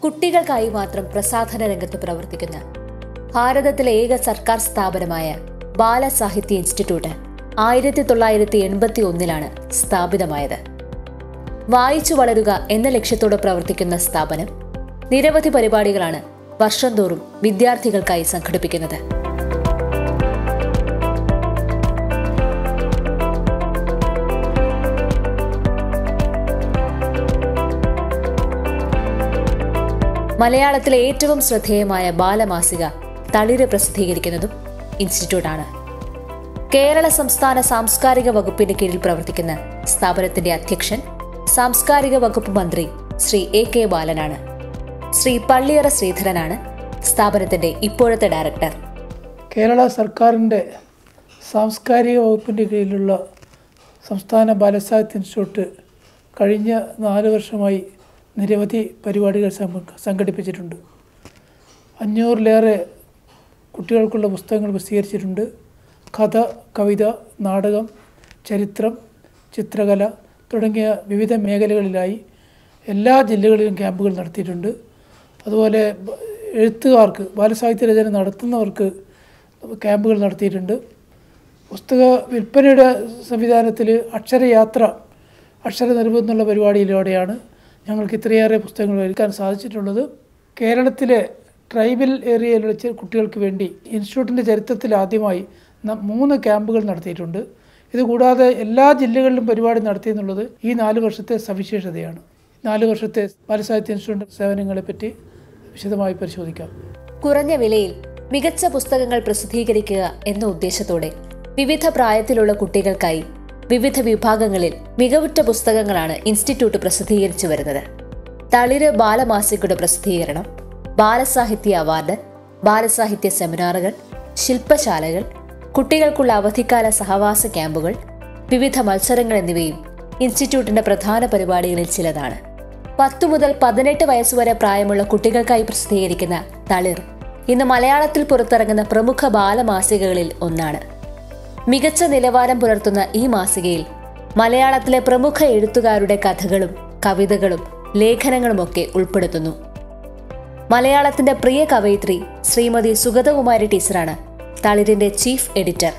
കുട്ടികൾക്കായി മാത്രം പ്രസാധന രംഗത്ത് പ്രവർത്തിക്കുന്ന ഭാരതത്തിലെ ഏക സർക്കാർ സ്ഥാപനമായ ബാലസാഹിത്യ ഇൻസ്റ്റിറ്റ്യൂട്ട് ആയിരത്തി തൊള്ളായിരത്തി എൺപത്തി ഒന്നിലാണ് സ്ഥാപിതമായത് വായിച്ചു വളരുക എന്ന ലക്ഷ്യത്തോടെ പ്രവർത്തിക്കുന്ന സ്ഥാപനം നിരവധി പരിപാടികളാണ് വർഷം തോറും വിദ്യാർത്ഥികൾക്കായി സംഘടിപ്പിക്കുന്നത് മലയാളത്തിലെ ഏറ്റവും ശ്രദ്ധേയമായ ബാലമാസിക തളിര് പ്രസിദ്ധീകരിക്കുന്നതും ഇൻസ്റ്റിറ്റ്യൂട്ടാണ് കേരള സംസ്ഥാന സാംസ്കാരിക വകുപ്പിന്റെ കീഴിൽ പ്രവർത്തിക്കുന്ന സ്ഥാപനത്തിന്റെ അധ്യക്ഷൻ സാംസ്കാരിക വകുപ്പ് മന്ത്രി ശ്രീ എ കെ ബാലനാണ് ശ്രീ പള്ളിയറ ശ്രീധരനാണ് സ്ഥാപനത്തിന്റെ ഇപ്പോഴത്തെ ഡയറക്ടർ കേരള സർക്കാരിൻ്റെ സാംസ്കാരിക വകുപ്പിൻ്റെ കീഴിലുള്ള സംസ്ഥാന ബാലസാഹിത്യ ഇൻസ്റ്റിറ്റ്യൂട്ട് കഴിഞ്ഞ നാല് വർഷമായി നിരവധി പരിപാടികൾ സംഘ- സംഘടിപ്പിച്ചിട്ടുണ്ട് അഞ്ഞൂറിലേറെ കുട്ടികൾക്കുള്ള പുസ്തകങ്ങൾ പ്രസിദ്ധീകരിച്ചിട്ടുണ്ട് കഥ കവിത നാടകം ചരിത്രം ചിത്രകല തുടങ്ങിയ വിവിധ മേഖലകളിലായി എല്ലാ ജില്ലകളിലും ക്യാമ്പുകൾ നടത്തിയിട്ടുണ്ട് അതുപോലെ ബ- എഴുത്തുകാർക്ക് ബാലസാഹിത്യ രചന നടത്തുന്നവർക്ക് ക്യാമ്പുകൾ നടത്തിയിട്ടുണ്ട് പുസ്തക വിൽപ്പനയുടെ സംവിധാനത്തിൽ അക്ഷരയാത്ര അക്ഷര നിർബന്ധം എന്നുള്ള പരിപാടിയിലൂടെയാണ് ഞങ്ങൾക്ക് ഇത്രയേറെ പുസ്തകങ്ങൾ വിൽക്കാൻ സാധിച്ചിട്ടുള്ളത് കേരളത്തിലെ ട്രൈബൽ ഏരിയയിലുള്ള ചെ- കുട്ടികൾക്ക് വേണ്ടി ഇൻസ്റ്റിറ്റ്യൂട്ടിൻ്റെ ചരിത്രത്തിൽ ആദ്യമായി ന- മൂന്ന് ക്യാമ്പുകൾ നടത്തിയിട്ടുണ്ട് ഇതുകൂടാതെ എല്ലാ ജില്ലകളിലും പരിപാടി നടത്തിയെന്നുള്ളത് ഈ നാല് വർഷത്തെ സവിശേഷതയാണ് നാല് വർഷത്തെ ബാലസാഹിത്യ ഇൻസ്റ്റിറ്റ്യൂട്ടിൻ്റെ സേവനങ്ങളെപ്പറ്റി വിശദമായി പരിശോധിക്കാം കുറഞ്ഞ വിലയിൽ മികച്ച പുസ്തകങ്ങൾ പ്രസിദ്ധീകരിക്കുക എന്ന ഉദ്ദേശത്തോടെ വിവിധ പ്രായത്തിലുള്ള കുട്ടികൾക്കായി വിവിധ വിഭാഗങ്ങളിൽ മികവുറ്റ പുസ്തകങ്ങളാണ് ഇൻസ്റ്റിറ്റ്യൂട്ട് പ്രസിദ്ധീകരിച്ചു വരുന്നത് തളിര് ബാലമാസികയുടെ പ്രസിദ്ധീകരണം ബാലസാഹിത്യ അവാർഡ് ബാലസാഹിത്യ സെമിനാറുകൾ ശില്പശാലകൾ കുട്ടികൾക്കുള്ള അവധിക്കാല സഹവാസ ക്യാമ്പുകൾ വിവിധ മത്സരങ്ങൾ എന്നിവയും ഇൻസ്റ്റിറ്റ്യൂട്ടിന്റെ പ്രധാന പരിപാടികളിൽ ചിലതാണ് പത്തു മുതൽ പതിനെട്ട് വയസ്സുവരെ പ്രായമുള്ള കുട്ടികൾക്കായി പ്രസിദ്ധീകരിക്കുന്ന തളിർ ഇന്ന് മലയാളത്തിൽ പുറത്തിറങ്ങുന്ന പ്രമുഖ ബാലമാസികകളിൽ ഒന്നാണ് മികച്ച നിലവാരം പുലർത്തുന്ന ഈ മാസികയിൽ മലയാളത്തിലെ പ്രമുഖ എഴുത്തുകാരുടെ കഥകളും കവിതകളും ലേഖനങ്ങളുമൊക്കെ ഉൾപ്പെടുത്തുന്നു മലയാളത്തിന്റെ പ്രിയ കവയിത്രി ശ്രീമതി സുഗതകുമാരി ടീച്ചറാണ് തളിരിന്റെ ചീഫ് എഡിറ്റർ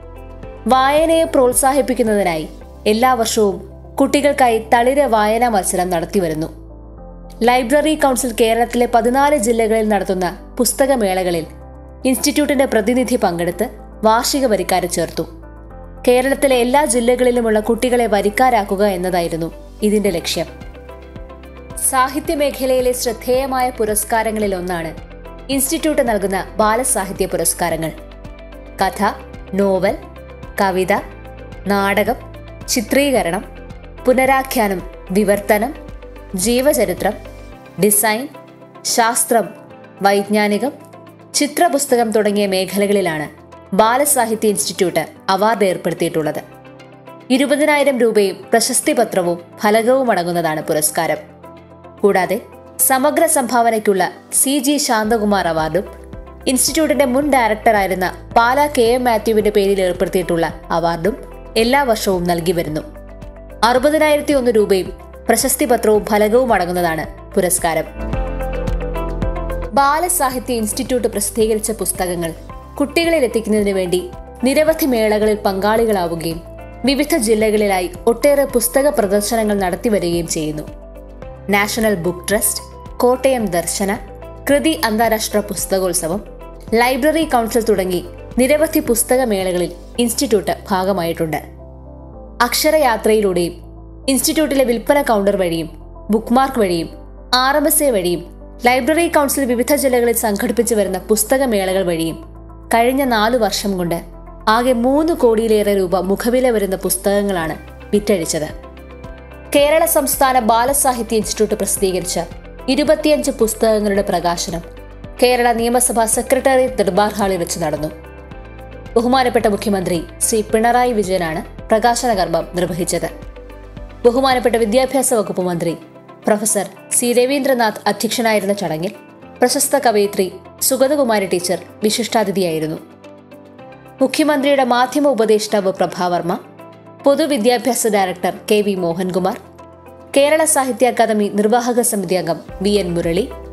വായനയെ പ്രോത്സാഹിപ്പിക്കുന്നതിനായി എല്ലാ വർഷവും കുട്ടികൾക്കായി തളിര് വായനാ മത്സരം നടത്തിവരുന്നു ലൈബ്രറി കൗൺസിൽ കേരളത്തിലെ പതിനാല് ജില്ലകളിൽ നടത്തുന്ന പുസ്തകമേളകളിൽ ഇൻസ്റ്റിറ്റ്യൂട്ടിന്റെ പ്രതിനിധി പങ്കെടുത്ത് വാർഷിക വരിക്കാരെ ചേർത്തു കേരളത്തിലെ എല്ലാ ജില്ലകളിലുമുള്ള കുട്ടികളെ വരിക്കാരാക്കുക എന്നതായിരുന്നു ഇതിന്റെ ലക്ഷ്യം സാഹിത്യ മേഖലയിലെ ശ്രദ്ധേയമായ പുരസ്കാരങ്ങളിൽ ഒന്നാണ് ഇൻസ്റ്റിറ്റ്യൂട്ട് നൽകുന്ന ബാലസാഹിത്യ പുരസ്കാരങ്ങൾ കഥ നോവൽ കവിത നാടകം ചിത്രീകരണം പുനരാഖ്യാനം വിവർത്തനം ജീവചരിത്രം ഡിസൈൻ ശാസ്ത്രം വൈജ്ഞാനികം ചിത്രപുസ്തകം തുടങ്ങിയ മേഖലകളിലാണ് ബാലസാഹിത്യ ഇൻസ്റ്റിറ്റ്യൂട്ട് അവാർഡ് ഏർപ്പെടുത്തിയിട്ടുള്ളത് ഇരുപതിനായിരം രൂപയും പ്രശസ്തി പത്രവും ഫലകവും അടങ്ങുന്നതാണ് പുരസ്കാരം കൂടാതെ സമഗ്ര സംഭാവനയ്ക്കുള്ള സി ജി ശാന്തകുമാർ അവാർഡും ഇൻസ്റ്റിറ്റ്യൂട്ടിന്റെ മുൻ ഡയറക്ടറായിരുന്ന പാല കെ എം മാത്യുവിന്റെ പേരിൽ ഏർപ്പെടുത്തിയിട്ടുള്ള അവാർഡും എല്ലാ വർഷവും നൽകി വരുന്നു അറുപതിനായിരത്തി ഒന്ന് രൂപയും പ്രശസ്തി പത്രവും ഫലകവും അടങ്ങുന്നതാണ് പുരസ്കാരം ബാലസാഹിത്യ ഇൻസ്റ്റിറ്റ്യൂട്ട് പ്രസിദ്ധീകരിച്ച പുസ്തകങ്ങൾ കുട്ടികളിൽ എത്തിക്കുന്നതിനു വേണ്ടി നിരവധി മേളകളിൽ പങ്കാളികളാവുകയും വിവിധ ജില്ലകളിലായി ഒട്ടേറെ പുസ്തക പ്രദർശനങ്ങൾ നടത്തിവരികയും ചെയ്യുന്നു national book trust Kottayam Darshana Krithi അന്താരാഷ്ട്ര പുസ്തകോത്സവം ലൈബ്രറി കൗൺസിൽ തുടങ്ങി നിരവധി പുസ്തകമേളകളിൽ ഇൻസ്റ്റിറ്റ്യൂട്ട് ഭാഗമായിട്ടുണ്ട് അക്ഷരയാത്രയിലൂടെയും ഇൻസ്റ്റിറ്റ്യൂട്ടിലെ വിൽപ്പന കൗണ്ടർ വഴിയും ബുക്ക്മാർക്ക് വഴിയും ആർ എം എസ് എ വഴിയും ലൈബ്രറി കൗൺസിൽ വിവിധ ജില്ലകളിൽ സംഘടിപ്പിച്ചു വരുന്ന പുസ്തകമേളകൾ വഴിയും കഴിഞ്ഞ നാലു വർഷം കൊണ്ട് ആകെ മൂന്ന് കോടിയിലേറെ രൂപ മുഖവില വരുന്ന പുസ്തകങ്ങളാണ് വിറ്റഴിച്ചത് കേരള സംസ്ഥാന ബാലസാഹിത്യ ഇൻസ്റ്റിറ്റ്യൂട്ട് പ്രസിദ്ധീകരിച്ച ഇരുപത്തിയഞ്ച് പുസ്തകങ്ങളുടെ പ്രകാശനം കേരള നിയമസഭാ സെക്രട്ടേറിയറ്റ് ദർബാർ ഹാളിൽ വെച്ച് നടന്നു ബഹുമാനപ്പെട്ട മുഖ്യമന്ത്രി ശ്രീ പിണറായി വിജയനാണ് പ്രകാശന കർമ്മം നിർവഹിച്ചത് ബഹുമാനപ്പെട്ട വിദ്യാഭ്യാസ വകുപ്പ് മന്ത്രി പ്രൊഫസർ സി രവീന്ദ്രനാഥ് അധ്യക്ഷനായിരുന്ന ചടങ്ങിൽ പ്രശസ്ത കവയിത്രി സുഗതകുമാരി ടീച്ചർ വിശിഷ്ടാതിഥിയായിരുന്നു മുഖ്യമന്ത്രിയുടെ മാധ്യമ ഉപദേഷ്ടാവ് പ്രഭാവർമ്മ പൊതുവിദ്യാഭ്യാസ director K V Mohankumar Kerala Sahitya Akademi നിർവാഹക സമിതി അംഗം V N Murali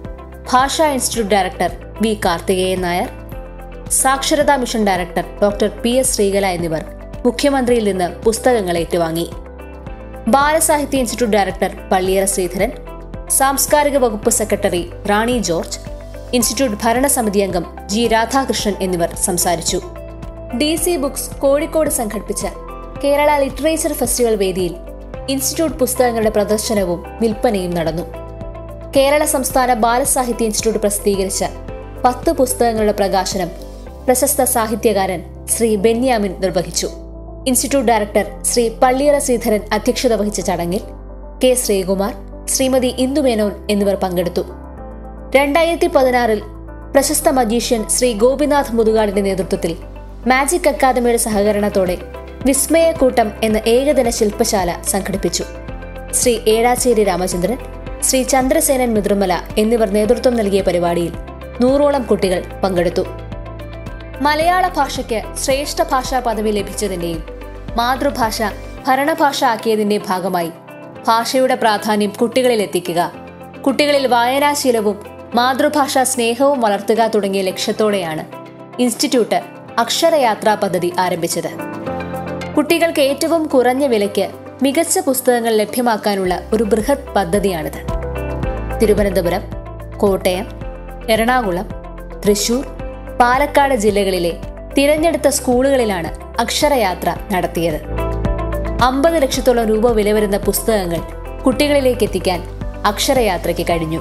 Bhasha institute director V Karthikeyan Nair Saksharatha mission director doctor P S Sreekala എന്നിവർ മുഖ്യമന്ത്രിയിൽ നിന്ന് പുസ്തകങ്ങൾ ഏറ്റുവാങ്ങി ബാലസാഹിത്യ ഇൻസ്റ്റിറ്റ്യൂട്ട് ഡയറക്ടർ പള്ളിയറ ശ്രീധരൻ സാംസ്കാരിക വകുപ്പ് സെക്രട്ടറി റാണി ജോർജ് ഇൻസ്റ്റിറ്റ്യൂട്ട് ഭരണസമിതി അംഗം ജി രാധാകൃഷ്ണൻ എന്നിവർ സംസാരിച്ചു ഡി സി ബുക്സ് കോഴിക്കോട് സംഘടിപ്പിച്ച കേരള ലിറ്ററേച്ചർ ഫെസ്റ്റിവൽ വേദിയിൽ ഇൻസ്റ്റിറ്റ്യൂട്ട് പുസ്തകങ്ങളുടെ പ്രദർശനവും വിൽപ്പനയും നടന്നു കേരള സംസ്ഥാന ബാലസാഹിത്യ ഇൻസ്റ്റിറ്റ്യൂട്ട് പ്രസിദ്ധീകരിച്ച പത്ത് പുസ്തകങ്ങളുടെ പ്രകാശനം പ്രശസ്ത സാഹിത്യകാരൻ ശ്രീ ബെന്യാമിൻ നിർവഹിച്ചു ഇൻസ്റ്റിറ്റ്യൂട്ട് ഡയറക്ടർ ശ്രീ പള്ളിയറ ശ്രീധരൻ അധ്യക്ഷത വഹിച്ച ചടങ്ങിൽ കെ ശ്രീകുമാർ ശ്രീമതി ഇന്ദുമേനോൻ എന്നിവർ പങ്കെടുത്തു രണ്ടായിരത്തി പതിനാറിൽ പ്രശസ്ത മജീഷ്യൻ ശ്രീ ഗോപിനാഥ് മുതുകാടിന്റെ നേതൃത്വത്തിൽ മാജിക് അക്കാദമിയുടെ സഹകരണത്തോടെ വിസ്മയക്കൂട്ടം എന്ന ഏകദിന ശില്പശാല സംഘടിപ്പിച്ചു ശ്രീ ഏഴാച്ചേരി രാമചന്ദ്രൻ ശ്രീ ചന്ദ്രസേനൻ മുദ്രമല എന്നിവർ നേതൃത്വം നൽകിയ പരിപാടിയിൽ നൂറോളം കുട്ടികൾ പങ്കെടുത്തു മലയാള ഭാഷയ്ക്ക് ശ്രേഷ്ഠ ഭാഷാ പദവി ലഭിച്ചതിന്റെയും മാതൃഭാഷ ഭരണഭാഷ ആക്കിയതിന്റെ ഭാഗമായി ഭാഷയുടെ പ്രാധാന്യം കുട്ടികളിൽ എത്തിക്കുക കുട്ടികളിൽ വായനാശീലവും മാതൃഭാഷാ സ്നേഹവും വളർത്തുക തുടങ്ങിയ ലക്ഷ്യത്തോടെയാണ് ഇൻസ്റ്റിറ്റ്യൂട്ട് അക്ഷരയാത്രാ പദ്ധതി ആരംഭിച്ചത് കുട്ടികൾക്ക് ഏറ്റവും കുറഞ്ഞ വിലയ്ക്ക് മികച്ച പുസ്തകങ്ങൾ ലഭ്യമാക്കാനുള്ള ഒരു ബൃഹത് പദ്ധതിയാണിത് തിരുവനന്തപുരം കോട്ടയം എറണാകുളം തൃശൂർ പാലക്കാട് ജില്ലകളിലെ തിരഞ്ഞെടുത്ത സ്കൂളുകളിലാണ് അക്ഷരയാത്ര നടത്തിയത് അമ്പത് ലക്ഷത്തോളം രൂപ വില വരുന്ന പുസ്തകങ്ങൾ കുട്ടികളിലേക്ക് എത്തിക്കാൻ അക്ഷരയാത്രയ്ക്ക് കഴിഞ്ഞു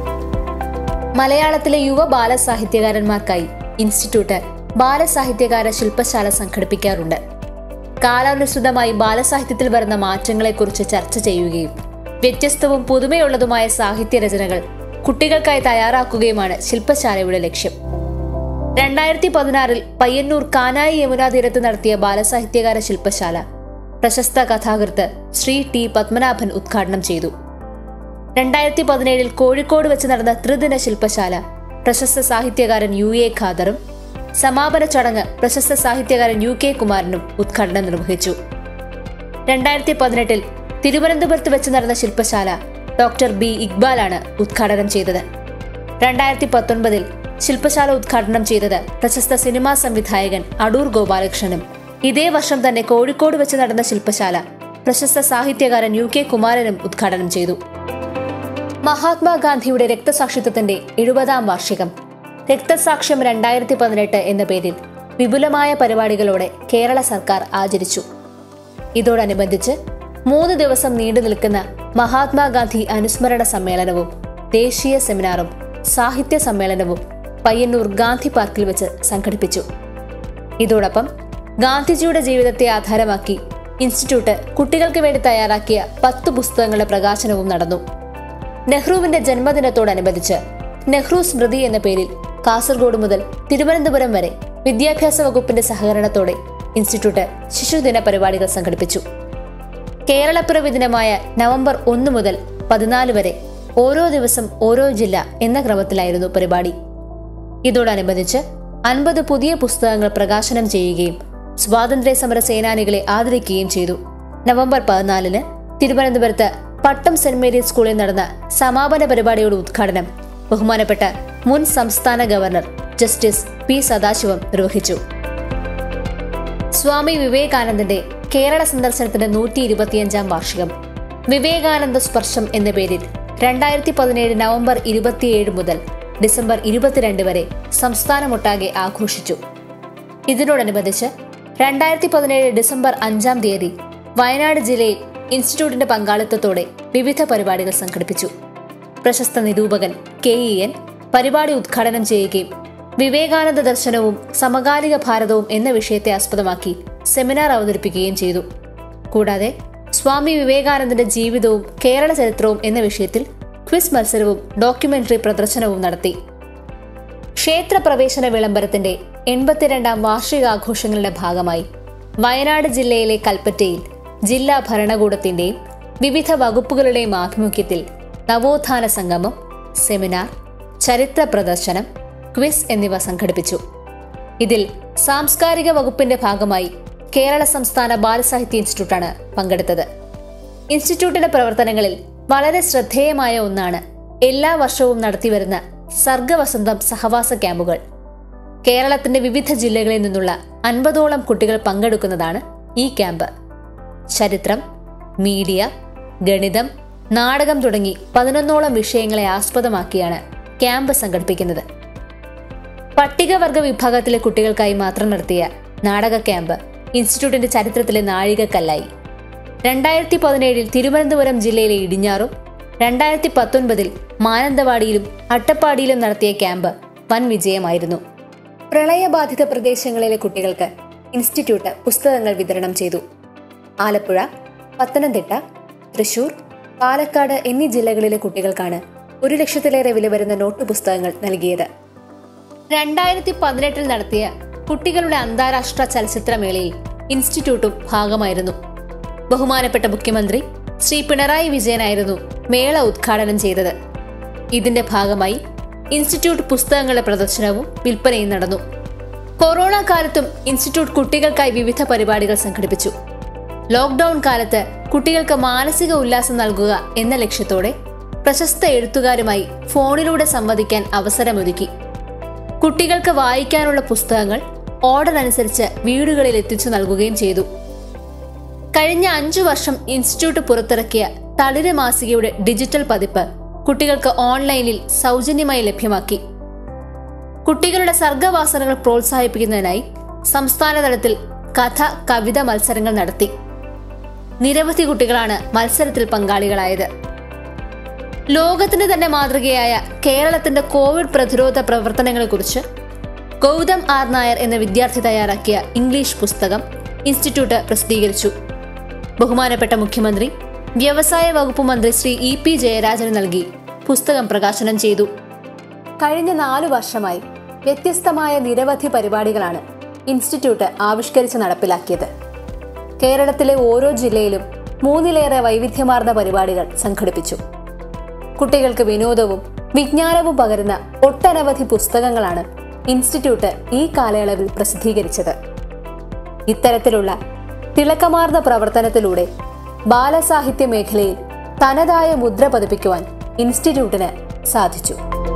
മലയാളത്തിലെ യുവ ബാലസാഹിത്യകാരന്മാർക്കായി ഇൻസ്റ്റിറ്റ്യൂട്ട് ബാലസാഹിത്യകാര ശില്പശാല സംഘടിപ്പിക്കാറുണ്ട് കാലാനുസൃതമായി ബാലസാഹിത്യത്തിൽ വരുന്ന മാറ്റങ്ങളെക്കുറിച്ച് ചർച്ച ചെയ്യുകയും വ്യത്യസ്തവും പുതുമയുള്ളതുമായ സാഹിത്യ രചനകൾ കുട്ടികൾക്കായി തയ്യാറാക്കുകയുമാണ് ശില്പശാലയുടെ ലക്ഷ്യം രണ്ടായിരത്തി പതിനാറിൽ പയ്യന്നൂർ കാനായി യമുനാ തീരത്ത് നടത്തിയ ബാലസാഹിത്യകാര ശില്പശാല പ്രശസ്ത കഥാകൃത്ത് ശ്രീ ടി പത്മനാഭൻ ഉദ്ഘാടനം ചെയ്തു രണ്ടായിരത്തി പതിനേഴിൽ കോഴിക്കോട് വെച്ച് നടന്ന ത്രിദിന ശില്പശാല പ്രശസ്ത സാഹിത്യകാരൻ യു എ ഖാദറും സമാപന ചടങ്ങ് പ്രശസ്ത സാഹിത്യകാരൻ യു കെ കുമാരനും ഉദ്ഘാടനം നിർവഹിച്ചു രണ്ടായിരത്തി പതിനെട്ടിൽ തിരുവനന്തപുരത്ത് വെച്ച് നടന്ന ശില്പശാല ഡോക്ടർ ബി ഇക്ബാലാണ് ഉദ്ഘാടനം ചെയ്തത് രണ്ടായിരത്തി പത്തൊൻപതിൽ ശില്പശാല ഉദ്ഘാടനം ചെയ്തത് പ്രശസ്ത സിനിമാ സംവിധായകൻ അടൂർ ഗോപാലകൃഷ്ണനും ഇതേ വർഷം തന്നെ കോഴിക്കോട് വെച്ച് നടന്ന ശില്പശാല പ്രശസ്ത സാഹിത്യകാരൻ യു കെ കുമാരനും ഉദ്ഘാടനം ചെയ്തു മഹാത്മാഗാന്ധിയുടെ രക്തസാക്ഷിത്വത്തിന്റെ എഴുപതാം വാർഷികം രക്തസാക്ഷ്യം രണ്ടായിരത്തി പതിനെട്ട് എന്ന പേരിൽ വിപുലമായ പരിപാടികളോടെ കേരള സർക്കാർ ആചരിച്ചു ഇതോടനുബന്ധിച്ച് മൂന്ന് ദിവസം നീണ്ടു നിൽക്കുന്ന മഹാത്മാഗാന്ധി അനുസ്മരണ സമ്മേളനവും ദേശീയ സെമിനാറും സാഹിത്യ സമ്മേളനവും പയ്യന്നൂർ ഗാന്ധി പാർക്കിൽ വെച്ച് സംഘടിപ്പിച്ചു ഇതോടൊപ്പം ഗാന്ധിജിയുടെ ജീവിതത്തെ ആധാരമാക്കി ഇൻസ്റ്റിറ്റ്യൂട്ട് കുട്ടികൾക്ക് വേണ്ടി തയ്യാറാക്കിയ പത്ത് പുസ്തകങ്ങളുടെ പ്രകാശനവും നടന്നു നെഹ്റുവിന്റെ ജന്മദിനത്തോടനുബന്ധിച്ച് നെഹ്റു സ്മൃതി എന്ന പേരിൽ കാസർഗോഡ് മുതൽ തിരുവനന്തപുരം വരെ വിദ്യാഭ്യാസ വകുപ്പിന്റെ സഹകരണത്തോടെ ഇൻസ്റ്റിറ്റ്യൂട്ട് ശിശുദിന പരിപാടികൾ സംഘടിപ്പിച്ചു കേരളപ്പിറവി ദിനമായ നവംബർ ഒന്ന് മുതൽ പതിനാല് വരെ ഓരോ ദിവസം ഓരോ ജില്ല എന്ന ക്രമത്തിലായിരുന്നു പരിപാടി ഇതോടനുബന്ധിച്ച് അൻപത് പുതിയ പുസ്തകങ്ങൾ പ്രകാശനം ചെയ്യുകയും സ്വാതന്ത്ര്യ സമര സേനാനികളെ ആദരിക്കുകയും ചെയ്തു നവംബർ പതിനാലിന് തിരുവനന്തപുരത്ത് പട്ടം സെന്റ് മേരീസ് സ്കൂളിൽ നടന്ന സമാപന പരിപാടിയുടെ ഉദ്ഘാടനം ബഹുമാനപ്പെട്ട മുൻ സംസ്ഥാന ഗവർണർ ജസ്റ്റിസ് പി സദാശിവം നിർവഹിച്ചു സ്വാമി വിവേകാനന്ദന്റെ കേരള സന്ദർശനത്തിന്റെ നൂറ്റി ഇരുപത്തിയഞ്ചാം വാർഷികം വിവേകാനന്ദ സ്പർശം എന്ന പേരിൽ രണ്ടായിരത്തി പതിനേഴ് നവംബർ ഇരുപത്തിയേഴ് മുതൽ ഡിസംബർ ഇരുപത്തിരണ്ട് വരെ സംസ്ഥാനമൊട്ടാകെ ആഘോഷിച്ചു ഇതിനോടനുബന്ധിച്ച് രണ്ടായിരത്തി പതിനേഴ് ഡിസംബർ അഞ്ചാം തീയതി വയനാട് ജില്ലയിൽ ഇൻസ്റ്റിറ്റ്യൂട്ടിന്റെ പങ്കാളിത്തത്തോടെ വിവിധ പരിപാടികൾ സംഘടിപ്പിച്ചു പ്രശസ്ത നിരൂപകൻ കെ ഇ എൻ പരിപാടി ഉദ്ഘാടനം ചെയ്യുകയും വിവേകാനന്ദ ദർശനവും സമകാലിക ഭാരതവും എന്ന വിഷയത്തെ ആസ്പദമാക്കി സെമിനാർ അവതരിപ്പിക്കുകയും ചെയ്തു കൂടാതെ സ്വാമി വിവേകാനന്ദന്റെ ജീവിതവും കേരള ചരിത്രവും എന്ന വിഷയത്തിൽ ക്വിസ് മത്സരവും ഡോക്യുമെന്ററി പ്രദർശനവും നടത്തി ക്ഷേത്രപ്രവേശന വിളംബരത്തിന്റെ എൺപത്തിരണ്ടാം വാർഷികാഘോഷങ്ങളുടെ ഭാഗമായി വയനാട് ജില്ലയിലെ കൽപ്പറ്റയിൽ ജില്ലാ ഭരണകൂടത്തിന്റെയും വിവിധ വകുപ്പുകളുടെയും ആഭിമുഖ്യത്തിൽ നവോത്ഥാന സംഗമം സെമിനാർ ചരിത്ര പ്രദർശനം ക്വിസ് എന്നിവ സംഘടിപ്പിച്ചു ഇതിൽ സാംസ്കാരിക വകുപ്പിന്റെ ഭാഗമായി കേരള സംസ്ഥാന ബാലസാഹിത്യ ഇൻസ്റ്റിറ്റ്യൂട്ടാണ് പങ്കെടുത്തത് ഇൻസ്റ്റിറ്റ്യൂട്ടിന്റെ പ്രവർത്തനങ്ങളിൽ വളരെ ശ്രദ്ധേയമായ ഒന്നാണ് എല്ലാ വർഷവും നടത്തിവരുന്ന സർഗവസന്തം സഹവാസ ക്യാമ്പുകൾ കേരളത്തിന്റെ വിവിധ ജില്ലകളിൽ നിന്നുള്ള അൻപതോളം കുട്ടികൾ പങ്കെടുക്കുന്നതാണ് ഈ ക്യാമ്പ് ചരിത്രം മീഡിയ ഗണിതം നാടകം തുടങ്ങി പതിനൊന്നോളം വിഷയങ്ങളെ ആസ്പദമാക്കിയാണ് ക്യാമ്പ് സംഘടിപ്പിക്കുന്നത് പട്ടികവർഗ വിഭാഗത്തിലെ കുട്ടികൾക്കായി മാത്രം നടത്തിയ നാടക ക്യാമ്പ് ഇൻസ്റ്റിറ്റ്യൂട്ടിന്റെ ചരിത്രത്തിലെ നാഴികക്കല്ലായി രണ്ടായിരത്തി പതിനേഴിൽ തിരുവനന്തപുരം ജില്ലയിലെ ഇടിഞ്ഞാറും രണ്ടായിരത്തി പത്തൊൻപതിൽ മാനന്തവാടിയിലും അട്ടപ്പാടിയിലും നടത്തിയ ക്യാമ്പ് വൻ വിജയമായിരുന്നു പ്രളയബാധിത പ്രദേശങ്ങളിലെ കുട്ടികൾക്ക് ഇൻസ്റ്റിറ്റ്യൂട്ട് പുസ്തകങ്ങൾ വിതരണം ചെയ്തു ആലപ്പുഴ പത്തനംതിട്ട തൃശൂർ പാലക്കാട് എന്നീ ജില്ലകളിലെ കുട്ടികൾക്കാണ് ഒരു ലക്ഷത്തിലേറെ വില വരുന്ന നോട്ട് പുസ്തകങ്ങൾ നൽകിയത് രണ്ടായിരത്തി പതിനെട്ടിൽ നടത്തിയ കുട്ടികളുടെ അന്താരാഷ്ട്ര ചലച്ചിത്രമേളയിൽ ഇൻസ്റ്റിറ്റ്യൂട്ടും ഭാഗമായിരുന്നു ബഹുമാനപ്പെട്ട മുഖ്യമന്ത്രി ശ്രീ പിണറായി വിജയനായിരുന്നു മേള ഉദ്ഘാടനം ചെയ്തത് ഇതിന്റെ ഭാഗമായി ഇൻസ്റ്റിറ്റ്യൂട്ട് പുസ്തകങ്ങളുടെ പ്രദർശനവും വിൽപ്പനയും നടന്നു കൊറോണ കാലത്തും ഇൻസ്റ്റിറ്റ്യൂട്ട് കുട്ടികൾക്കായി വിവിധ പരിപാടികൾ സംഘടിപ്പിച്ചു ലോക്ക്ഡൌൺ കാലത്ത് കുട്ടികൾക്ക് മാനസിക ഉല്ലാസം നൽകുക എന്ന ലക്ഷ്യത്തോടെ പ്രശസ്ത എഴുത്തുകാരുമായി ഫോണിലൂടെ സംവദിക്കാൻ അവസരമൊരുക്കി കുട്ടികൾക്ക് വായിക്കാനുള്ള പുസ്തകങ്ങൾ ഓർഡർ അനുസരിച്ച് വീടുകളിൽ എത്തിച്ചു നൽകുകയും ചെയ്തു കഴിഞ്ഞ അഞ്ചു വർഷം ഇൻസ്റ്റിറ്റ്യൂട്ട് പുറത്തിറക്കിയ തളിര് മാസികയുടെ ഡിജിറ്റൽ പതിപ്പ് കുട്ടികൾക്ക് ഓൺലൈനിൽ സൗജന്യമായി ലഭ്യമാക്കി കുട്ടികളുടെ സർഗവാസനകൾ പ്രോത്സാഹിപ്പിക്കുന്നതിനായി സംസ്ഥാന തലത്തിൽ കഥ കവിത മത്സരങ്ങൾ നടത്തി നിരവധി കുട്ടികളാണ് മത്സരത്തിൽ പങ്കാളികളായത് ലോകത്തിന് തന്നെ മാതൃകയായ കേരളത്തിന്റെ കോവിഡ് പ്രതിരോധ പ്രവർത്തനങ്ങളെക്കുറിച്ച് ഗൗതം ആർ നായർ എന്ന വിദ്യാർത്ഥി തയ്യാറാക്കിയ ഇംഗ്ലീഷ് പുസ്തകം ഇൻസ്റ്റിറ്റ്യൂട്ട് പ്രസിദ്ധീകരിച്ചു ബഹുമാനപ്പെട്ട മുഖ്യമന്ത്രി വ്യവസായ വകുപ്പ് മന്ത്രി ശ്രീ ഇ പി ജയരാജന് നൽകി പുസ്തകം പ്രകാശനം ചെയ്തു കഴിഞ്ഞ നാലു വർഷമായി വ്യത്യസ്തമായ നിരവധി പരിപാടികളാണ് ഇൻസ്റ്റിറ്റ്യൂട്ട് ആവിഷ്കരിച്ച് നടപ്പിലാക്കിയത് കേരളത്തിലെ ഓരോ ജില്ലയിലും മൂന്നിലേറെ വൈവിധ്യമാർന്ന പരിപാടികൾ സംഘടിപ്പിച്ചു കുട്ടികൾക്ക് വിനോദവും വിജ്ഞാനവും പകരുന്ന ഒട്ടനവധി പുസ്തകങ്ങളാണ് ഇൻസ്റ്റിറ്റ്യൂട്ട് ഈ കാലയളവിൽ പ്രസിദ്ധീകരിച്ചത് ഇത്തരത്തിലുള്ള തിളക്കമാർന്ന പ്രവർത്തനത്തിലൂടെ ബാലസാഹിത്യ മേഖലയിൽ തനതായ മുദ്ര പതിപ്പിക്കുവാൻ ഇൻസ്റ്റിറ്റ്യൂട്ടിന് സാധിച്ചു